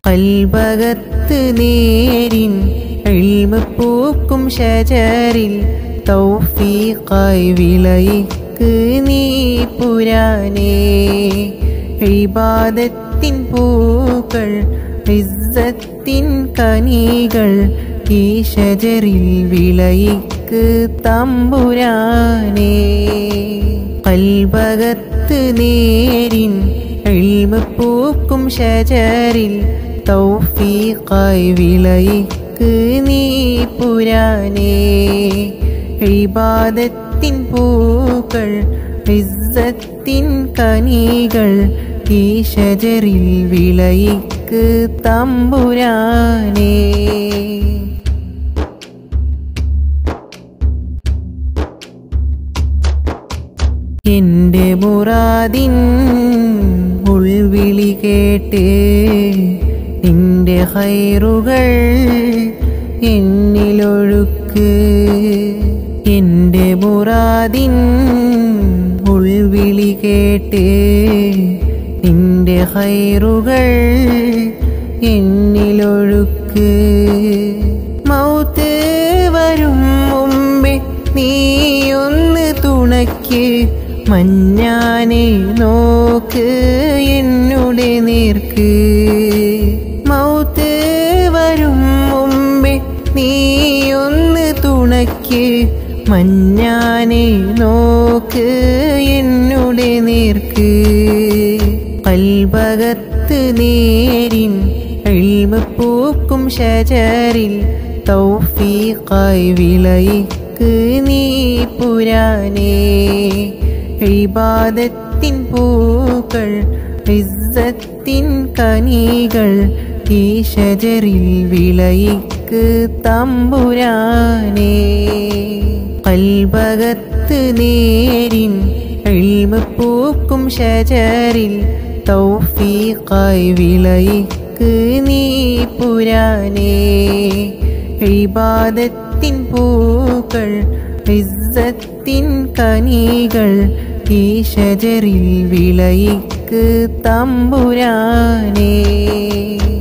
കൽബകത്ത് നേരിൻ എൽമ പൂക്കും ഷജറിൽ തൗഫീഖായി വിളയിക്ക് നീ പുരാനേ ഇബാദത്തിൻ പൂക്കൾ ഇസ്സത്തിൻ കനികൾ ഈ ഷജറിൽ വിളയിക്ക് തമ്പുരാനേ കൽബകത്ത് നേരിൻ എൽമ പൂക്കും ഷജറിൽ തൗഫീഖായി വിളയിക്ക് നീ പുരാനേ ഇബാദത്തിൻ പൂക്കൾ ഇസ്സത്തിൻ കനികൾ ഈ ഷജറിൽ വിളയിക്ക് തമ്പുരാനേ എന്റെ മുറാദിൻ ഉൾവിളി കേട്ട് നിന്റെ ഹൈറുകൾ എന്നിലൊഴുക്ക് എന്റെ മുറാദിൻ ഉൾവിളി കേട്ട് നിന്റെ ഹൈറുകൾ എന്നിലൊഴുക്ക് മൗത്ത് വരും മുമ്പേ നീയൊന്ന് തുണയ്ക്ക് മഞ്ഞാനെ നോക്ക് എന്നുടെ നേർക്ക് മൗത്ത് വരും മുമ്പേ നീയൊന്ന് തുണയ്ക്ക് മഞ്ഞാനെ നോക്ക് എന്നുടെ നേർക്ക് കൽബകത്ത് നേരിൻ എൽമ പൂക്കും ഷജറിൽ തൗഫീഖായി വിളയിക്ക് നീ പുരാനേ ഇബാദത്തിൻ പൂക്കൾ ഇസ്സത്തിൻ കനികൾ ഈ ഷജറിൽ വിളയിക്ക് തമ്പുരാനേ കൽബകത്ത് നേരിൻ എൽമ പൂക്കും ഷജറിൽ തൗഫീഖായി വിളയിക്ക് നീ പുരാനേ ഇബാദത്തിൻ പൂക്കൾ ഇസ്സത്തിൻ കനികൾ ഈ ഷജറിൽ വിളയിക്ക് തമ്പുരാനേ